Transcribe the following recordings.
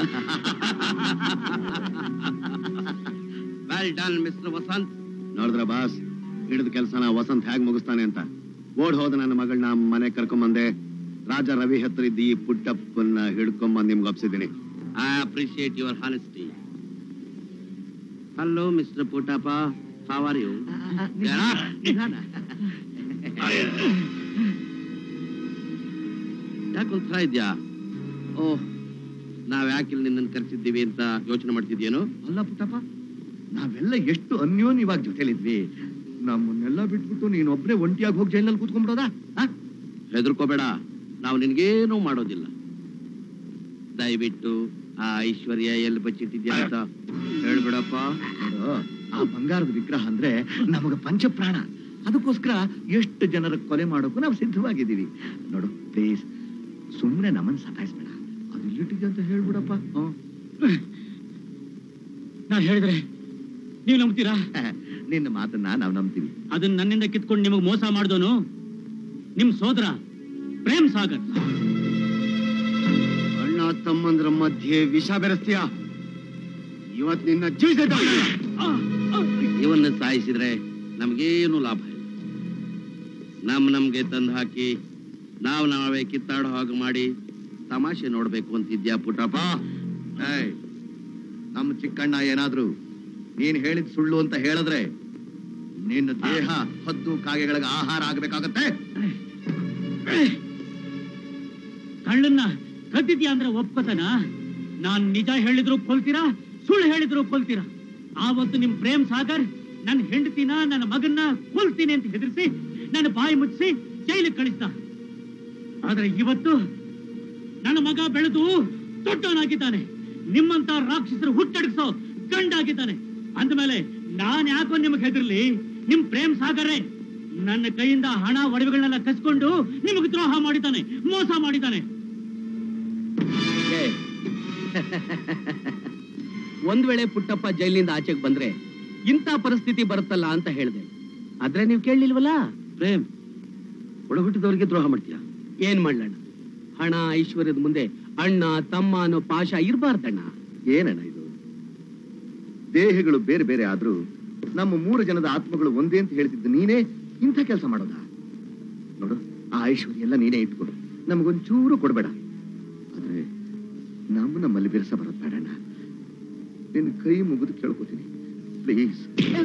Well done mister Vasant ನೋಡಿದ್ರ boss ಹಿಡಿದ ಕೆಲಸನ ವಸಂತ್ ಹೇಗ್ ಮುಗಿಸ್ತಾನೆ ಅಂತ ಓಡ್ ಹೋದ ನನ್ನ ಮಗಳನ್ನ ಮನೆ ಕರ್ಕೊಂಬಂದೆ ರಾಜ ರವಿ ಹತ್ರ ಇದ್ದ ಈ ಪುಟ್ಟಪ್ಪನ್ನ ಹಿಡ್ಕೊಂಬಂದ್ ನಿಮ್ಗೆ ಒಪ್ಸಿದ್ದೀನಿ I appreciate your honesty hello mister Puttappa how are you ಯಾಕೊಂಥರ ಇದ್ಯಾ ಓಹ್ ನಾವ್ ಯಾಕೆ ಇಲ್ಲಿ ನಿನ್ನನ್ನು ಕರೆಸಿದ್ದೀವಿ ಅಂತ ಯೋಚನೆ ಮಾಡ್ತಿದ್ಯೇನು ಅಲ್ಲ ಪುಟ್ಟಪ್ಪ ನಾವೆಲ್ಲ ಎಷ್ಟು ಅನ್ಯೋನ್ಯವಾಗಿ ಜೊತೆಲಿದ್ವಿ ನಮ್ಮನ್ನೆಲ್ಲ ಬಿಟ್ಬಿಟ್ಟು ನೀನೊಬ್ನೇ ಒಂಟಿಯಾಗಿ ಹೋಗಿ ಜೈಲಲ್ಲಿ ಕೂತ್ಕೊಂಡ್ಬಿಡೋದಾ ಹೆದರ್ಕೋಬೇಡ ನಾವು ನಿನ್ಗೇನೂ ಮಾಡೋದಿಲ್ಲ ದಯವಿಟ್ಟು ಆ ಐಶ್ವರ್ಯ ಎಲ್ಲಿ ಬಚ್ಚಿಟ್ಟಿದ್ಯಾ ಅಂತ ಹೇಳ್ಬಿಡಪ್ಪ ನೋಡು ಆ ಬಂಗಾರದ ವಿಗ್ರಹ ಅಂದ್ರೆ ನಮಗ ಪಂಚಪ್ರಾಣ ಅದಕ್ಕೋಸ್ಕರ ಎಷ್ಟು ಜನರ ಕೊಲೆ ಮಾಡೋಕ್ಕೂ ನಾವು ಸಿದ್ಧವಾಗಿದ್ದೀವಿ ನೋಡು ಪ್ಲೀಸ್ ಸುಮ್ಮನೆ ನಮ್ಮನ್ನ ಸತಾಯಿಸ್ಬೇಡ ಅದು ಇಲ್ಲಿಟ್ಟಿದೆ ಅಂತ ಹೇಳ್ಬಿಡಪ್ಪ ಹ್ಮ್. ನಾನ್ ಹೇಳಿದ್ರೆ ನೀವು ನಂಬ್ತೀರಾ ನಿನ್ನ ಮಾತನ್ನ ನಾವು ನಂಬ್ತೀವಿ ಅದನ್ನ ನನ್ನಿಂದ ಕಿತ್ಕೊಂಡು ನಿಮಗೆ ಮೋಸ ಮಾಡಿದವನು ನಿಮ್ ಸೋದರ ಪ್ರೇಮ್ ಸಾಗರ್ ಅಣ್ಣ ತಮ್ಮಂದ್ರ ಮಧ್ಯೆ ವಿಷ ಬೆರೆಸ್ತೀಯ ಇವತ್ ನಿನ್ನ ಜೀವಿಸಿದ್ದ ಇವನ್ನ ಸಾಯಿಸಿದ್ರೆ ನಮಗೇನು ಲಾಭ ಇಲ್ಲ ನಮ್ ನಮ್ಗೆ ತಂದು ಹಾಕಿ ನಾವು ನಾವೇ ಕಿತ್ತಾಡೋ ಹಾಗೆ ಮಾಡಿ ತಮಾಷೆ ನೋಡ್ಬೇಕು ಅಂತಿದ್ಯಾ ಪುಟ್ಟಪ್ಪ ಏಯ್, ನಮ್ಮ ಚಿಕ್ಕಣ್ಣ ಏನಾದ್ರು ನೀನ್ ಹೇಳಿದ್ ಸುಳ್ಳು ಅಂತ ಹೇಳಿದ್ರೆ ನಿನ್ನ ದೇಹ ಹದ್ದು ಕಾಗೆಗಳಿಗೆ ಆಹಾರ ಆಗ್ಬೇಕಾಗತ್ತೆ ಕಳ್ಳನ್ನ ಕದ್ದಿದ್ಯಾ ಅಂದ್ರೆ ಒಪ್ಕೋತಾನ ನಾನ್ ನಿಜ ಹೇಳಿದ್ರು ಕೊಲ್ತೀರಾ ಸುಳ್ಳು ಹೇಳಿದ್ರು ಕೊಲ್ತೀರಾ ಆವತ್ತು ನಿಮ್ ಪ್ರೇಮ್ ಸಾಗರ್ ನನ್ನ ಹೆಂಡತಿನ ನನ್ನ ಮಗನ್ನ ಕೊಲ್ತೀನಿ ಅಂತ ಹೆದರ್ಸಿ ನನ್ನ ಬಾಯಿ ಮುಚ್ಚಿಸಿ ಜೈಲಿಗೆ ಕಳಿಸ್ದ ಆದ್ರೆ ಇವತ್ತು ನನ್ನ ಮಗ ಬೆಳೆದು ದೊಡ್ಡವನಾಗಿದ್ದಾನೆ ನಿಮ್ಮಂತ ರಾಕ್ಷಸರು ಹುಟ್ಟಡಗಿಸೋ ಗಂಡಾಗಿದ್ದಾನೆ ಅಂದ್ಮೇಲೆ ನಾನ್ ಯಾಕೋ ನಿಮಗೆ ಹೆದರ್ಲಿ ನಿಮ್ ಪ್ರೇಮ್ ಸಾಗರೇ ನನ್ನ ಕೈಯಿಂದ ಹಣ ಒಡವೆಗಳನ್ನೆಲ್ಲ ಕಸ್ಕೊಂಡು ನಿಮಗೆ ದ್ರೋಹ ಮಾಡಿದ್ದಾನೆ ಮೋಸ ಮಾಡಿದ್ದಾನೆ ಒಂದ್ ವೇಳೆ ಪುಟ್ಟಪ್ಪ ಜೈಲಿಂದ ಆಚೆಗೆ ಬಂದ್ರೆ ಇಂಥ ಪರಿಸ್ಥಿತಿ ಬರುತ್ತಲ್ಲ ಅಂತ ಹೇಳಿದೆ ಆದ್ರೆ ನೀವು ಕೇಳಲಿಲ್ವಲ್ಲ ಪ್ರೇಮ್ ಒಳಹುಟ್ಟಿದವರಿಗೆ ದ್ರೋಹ ಮಾಡ್ತೀಯಾ ಏನ್ ಮಾಡ್ಲಣ್ಣ ಹಣ ಐಶ್ವರ್ಯದ ಮುಂದೆ ಅಣ್ಣ ತಮ್ಮ ಅನ್ನೋ ಪಾಶ ಇರಬಾರ್ದಣ್ಣ ಏನಣ್ಣ ಇದು ದೇಹಗಳು ಬೇರೆ ಬೇರೆ ಆದ್ರೂ ನಮ್ಮ ಮೂರು ಜನದ ಆತ್ಮಗಳು ಒಂದೇ ಅಂತ ಹೇಳ್ತಿದ್ದು ನೀನೇ ಇಂಥ ಕೆಲಸ ಮಾಡೋದ ನೋಡು ಆ ಐಶ್ವರ್ಯ ಎಲ್ಲ ನೀನೇ ಇಟ್ಕೊಡು ನಮಗೊಂಚೂರು ಕೊಡ್ಬೇಡ ಆದ್ರೆ ನಮ್ಮ ನಮ್ಮಲ್ಲಿ ಬಿರ್ಸ ಬರೋದ್ ಬೇಡಣ್ಣ ನಿನ್ನ ಕೈ ಮುಗಿದು ಕೇಳ್ಕೊತೀನಿ ಪ್ಲೀಸ್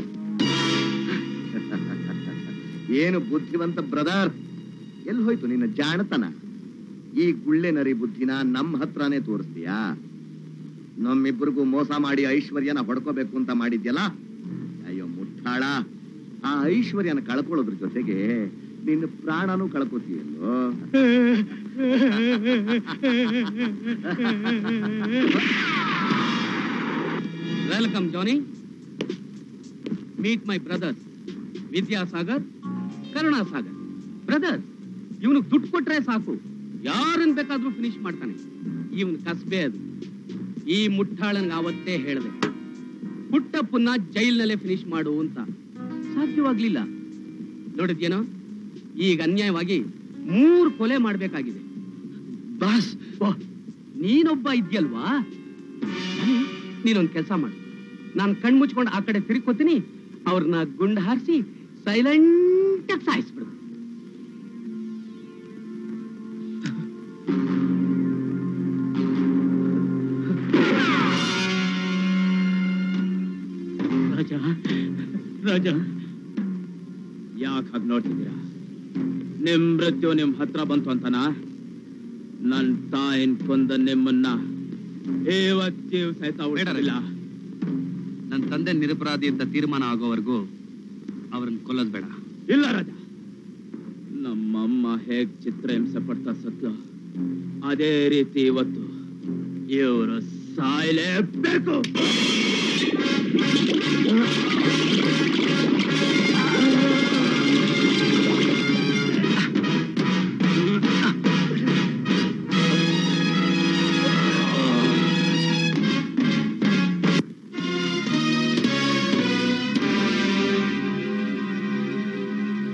ಏನು ಬುದ್ಧಿವಂತ ಬ್ರದರ್ ಎಲ್ಲಿ ಹೋಯ್ತು ನಿನ್ನ ಜಾಣತನ ಈ ಗುಳ್ಳೆ ನರಿ ಬುದ್ಧಿನ ನಮ್ಮ ಹತ್ರನೇ ತೋರಿಸ್ತೀಯಾ ನಮ್ಮಿಬ್ಬರಿಗೂ ಮೋಸ ಮಾಡಿ ಐಶ್ವರ್ಯನ ಹೊಡ್ಕೋಬೇಕು ಅಂತ ಮಾಡಿದ್ಯಲ್ಲ ಅಯ್ಯೋ ಮುಟ್ಟಾಳ ಆ ಐಶ್ವರ್ಯನ ಕಳ್ಕೊಳ್ಳೋದ್ರ ಜೊತೆಗೆ ನಿನ್ನ ಪ್ರಾಣನೂ ಕಳ್ಕೊತೀಯಲ್ಲೋ welcome Johnny meet my brothers Vidyasagar Karunasagar brothers ಇವನು ದುಡ್ಡು ಕೊಟ್ರೆ ಸಾಕು ಯಾರನ್ ಬೇಕಾದ್ರೂ ಫಿನಿಶ್ ಮಾಡ್ತಾನೆ ಇವನ್ ಕಸ್ಬೆ ಅದು ಈ ಮುಟ್ಟಾಳನ್ಗೆ ಅವತ್ತೇ ಹೇಳಿದೆ ಪುಟ್ಟಪ್ಪನ್ನ ಜೈಲ್ನಲ್ಲೇ ಫಿನಿಶ್ ಮಾಡು ಅಂತ ಸಾಧ್ಯವಾಗ್ಲಿಲ್ಲ ನೋಡಿದ್ಯೇನೋ ಈಗ ಅನ್ಯಾಯವಾಗಿ ಮೂರು ಕೊಲೆ ಮಾಡ್ಬೇಕಾಗಿದೆ ಬಾಸ್ ವಾಹ್, ನೀನೊಬ್ಬ ಇದ್ಯಲ್ವಾ ನಾನೇ, ನೀನೊಂದ್ ಕೆಲಸ ಮಾಡು ನಾನು ಕಣ್ ಮುಚ್ಕೊಂಡು ಆ ಕಡೆ ತಿರ್ಕೋತೀನಿ ಅವ್ರನ್ನ ಗುಂಡು ಹಾರಿಸಿ ಸೈಲೆಂಟ್ ಆಗಿ ಸಾಯಿಸ್ಬಿಡು ರಾಜ ರಾಜ ಯಾಕೆ ಹಾಗೆ ನೋಡ್ತಿದ್ದೀರಾ ನಿಮ್ ಮೃತ್ಯು ನಿಮ್ ಹತ್ರ ಬಂತು ಅಂತನಾ ನನ್ ತಾಯಿನ್ ಕೊಂದ ನಿಮ್ಮನ್ನ ಇವತ್ತಿವ್ ಸಹಿತ ಉಳಿದಿಲ್ಲ ನನ್ನ ತಂದೆ ನಿರಪರಾಧಿ ಅಂತ ತೀರ್ಮಾನ ಆಗೋವರೆಗೂ ಅವ್ರನ್ನ ಕೊಲ್ಲೋದು ಬೇಡ ಇಲ್ಲ ರಾಜ ನಮ್ಮಮ್ಮ ಹೇಗ್ ಚಿತ್ರಹಿಂಸೆ ಪಡ್ತಾ ಸತ್ಲು ಅದೇ ರೀತಿ ಇವತ್ತು ಇವರು ಸಾಯಲೇಬೇಕು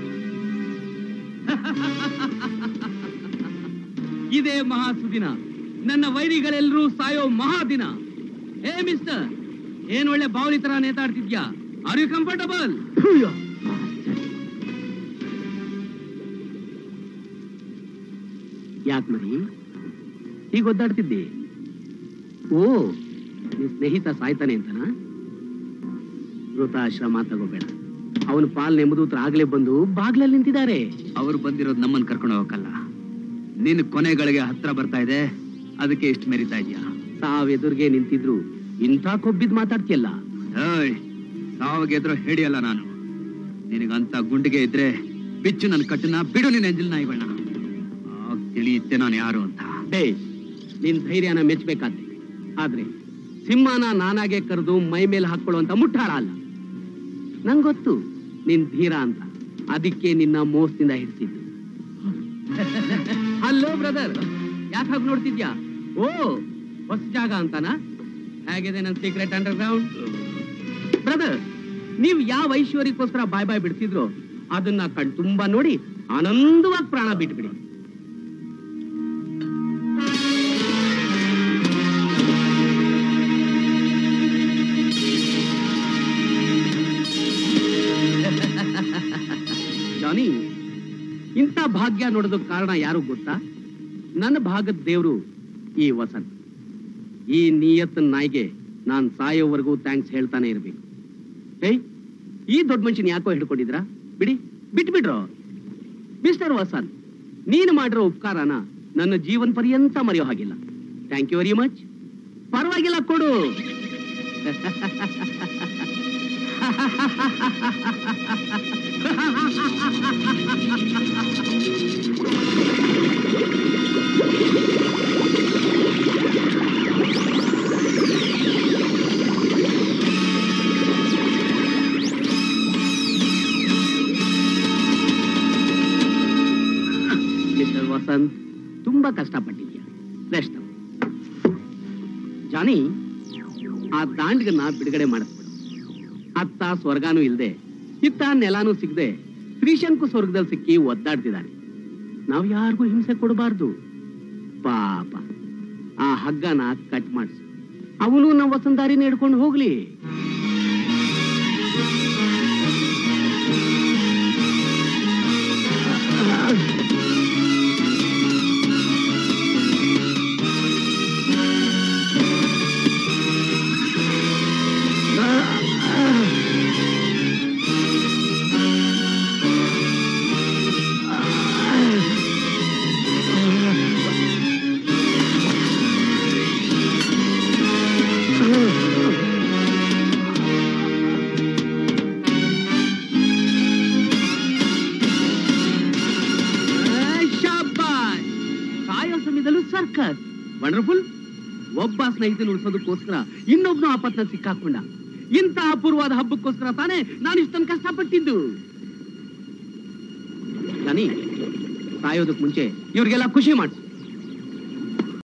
ಇದೇ ಮಹಾ ಸುದಿನ ನನ್ನ ವೈರಿಗಳೆಲ್ಲರೂ ಸಾಯೋ ಮಹಾದಿನ ಏ ಮಿಸ್ಟರ್ ಏನ್ ಒಳ್ಳೆ ಬಾವಲಿ ತರ ನೇತಾಡ್ತಿದ್ಯಾ ಆರ್ ಯು ಕಂಫರ್ಟಬಲ್ ಯಾಕೆ ಮರಿ ಈಗ ಒದ್ದಾಡ್ತಿದ್ದಿ ಓ ನಿನ್ ಸ್ನೇಹಿತ ಸಾಯ್ತಾನೆ ಅಂತನಾ ವೃತಾಶ್ರಮ ತಗೋಬೇಡ ಅವನ ಪಾಲ್ ನೆಮ್ಮದೂತ್ರ ಆಗ್ಲೇ ಬಂದು ಬಾಗ್ಲಲ್ಲಿ ನಿಂತಿದ್ದಾರೆ ಅವ್ರು ಬಂದಿರೋದು ನಮ್ಮನ್ನ ಕರ್ಕೊಂಡು ಹೋಗಕ್ಕಲ್ಲ ನಿನ್ನ ಕೊನೆಗಳಿಗೆ ಹತ್ರ ಬರ್ತಾ ಇದೆ ಅದಕ್ಕೆ ಎಷ್ಟು ಮೆರಿತಾ ಇದೆಯಾ ತಾವೆದುರಿಗೆ ನಿಂತಿದ್ರು ಇಂಥ ಕೊಬ್ಬಿದ್ ಮಾತಾಡ್ತಿಯಲ್ಲ ಏಯ್ ಸಾವಿಗೆ ಎದುರು ಹೇಳಿಯಲ್ಲ ನಾನು ನಿನಗಂತ ಗುಂಡಿಗೆ ಇದ್ರೆ ಬಿಚ್ಚು ನನ್ನ ಕಟ್ಟನ್ನ ಬಿಡು ನಿನ್ನ ಎಂಜಿಲ್ ನಾಯಿಗಳನ್ನ ಆಗ ತಿಳಿಯುತ್ತೆ ನಾನು ಯಾರು ಅಂತ ಬೇ ನಿನ್ ಧೈರ್ಯನ ಮೆಚ್ಚಬೇಕಾದ್ರೆ ಆದ್ರೆ ಸಿಂಹನ ನಾನಾಗೆ ಕರೆದು ಮೈ ಮೇಲೆ ಹಾಕೊಳ್ಳುವಂತ ಮುಟ್ಟಾಳ ಅಲ್ಲ ನಂಗೊತ್ತು ನಿನ್ ಧೀರ ಅಂತ ಅದಕ್ಕೆ ನಿನ್ನ ಮೋಸದಿಂದ ಹಿಡಿಸಿದ್ದು ಹಲೋ ಬ್ರದರ್ ಯಾಕೆ ಹಾಗೆ ನೋಡ್ತಿದ್ಯಾ ಓ ಹೊಸ ಜಾಗ ಅಂತಾನ ಹೇಗಿದೆ ನನ್ನ ಸೀಕ್ರೆಟ್ ಅಂಡರ್ ಗ್ರೌಂಡ್ ಬ್ರದರ್ ನೀವು ಯಾವ ಐಶ್ವರ್ಯಕ್ಕೋಸ್ಕರ ಬಾಯ್ ಬಾಯ್ ಬಿಡ್ತಿದ್ರೋ ಅದನ್ನ ಕಣ್ ತುಂಬಾ ನೋಡಿ ಆನಂದವಾಗಿ ಪ್ರಾಣ ಬಿಟ್ಬಿಡಿ ಜಾನಿ ಇಂಥ ಭಾಗ್ಯ ನೋಡೋದಕ್ಕೆ ಕಾರಣ ಯಾರು ಗೊತ್ತಾ ನನ್ನ ಭಾಗದ ದೇವ್ರು ಈ ವಸಂತ್ ಈ ನಿಯತ್ ನಾಯಿಗೆ ನಾನ್ ಸಾಯೋವರೆಗೂ ಥ್ಯಾಂಕ್ಸ್ ಹೇಳ್ತಾನೆ ಇರ್ಬೇಕು ಏಯ್ ಈ ದೊಡ್ಡ ಮನುಷ್ಯನ ಯಾಕೋ ಹಿಡ್ಕೊಂಡಿದ್ರ ಬಿಡಿ ಬಿಟ್ಬಿಡ್ರೋ ಮಿಸ್ಟರ್ ವಸಂತ್ ನೀನು ಮಾಡಿರೋ ಉಪಕಾರನ ನನ್ನ ಜೀವನ ಪರ್ಯಂತ ಮರೆಯೋ ಹಾಗಿಲ್ಲ ಥ್ಯಾಂಕ್ ಯು ವೆರಿ ಮಚ್ ಪರವಾಗಿಲ್ಲ ಕೊಡು ಮಿಸ್ಟರ್ ವಸಂತ್ ತುಂಬಾ ಕಷ್ಟಪಟ್ಟಿದ್ಯಾ ರೆಸ್ಟ್ ಜಾನಿ ಆ ದಾಂಡ್ಗನ್ನ ಬಿಡುಗಡೆ ಮಾಡಿಸ್ಬಿಡು ಅತ್ತ ಸ್ವರ್ಗಾನೂ ಇಲ್ದೆ ಇತ್ತ ನೆಲಾನೂ ಸಿಗದೆ ತ್ರಿಶಂಕು ಸ್ವರ್ಗದಲ್ಲಿ ಸಿಕ್ಕಿ ಒದ್ದಾಡ್ತಿದ್ದಾನೆ ನಾವ್ ಯಾರಿಗೂ ಹಿಂಸೆ ಕೊಡಬಾರ್ದು ಪಾಪ ಆ ಹಗ್ಗನ ಕಟ್ ಮಾಡಿಸು ಅವನು ನಮ್ಮ ವಸಂತಾರಿನ ಹಿಡ್ಕೊಂಡು ಹೋಗ್ಲಿ ಶಾಬಾಷ್ ಸಾಯೋ ಸಮಯದಲ್ಲೂ ಸರ್ಕಸ್ ವಂಡರ್ಫುಲ್ ಒಬ್ಬ ಸ್ನೇಹಿತನ ಉಳಿಸೋದಕ್ಕೋಸ್ಕರ ಇನ್ನೊಬ್ನು ಆಪತ್ನ ಸಿಕ್ಕಾಕೊಂಡ ಇಂಥ ಅಪೂರ್ವವಾದ ಹಬ್ಬಕ್ಕೋಸ್ಕರ ತಾನೇ ನಾನು ಇಷ್ಟೊಂದು ಕಷ್ಟಪಟ್ಟಿದ್ದು ನಾನಿ ಸಾಯೋದಕ್ ಮುಂಚೆ ಇವ್ರಿಗೆಲ್ಲ ಖುಷಿ ಮಾಡಿಸು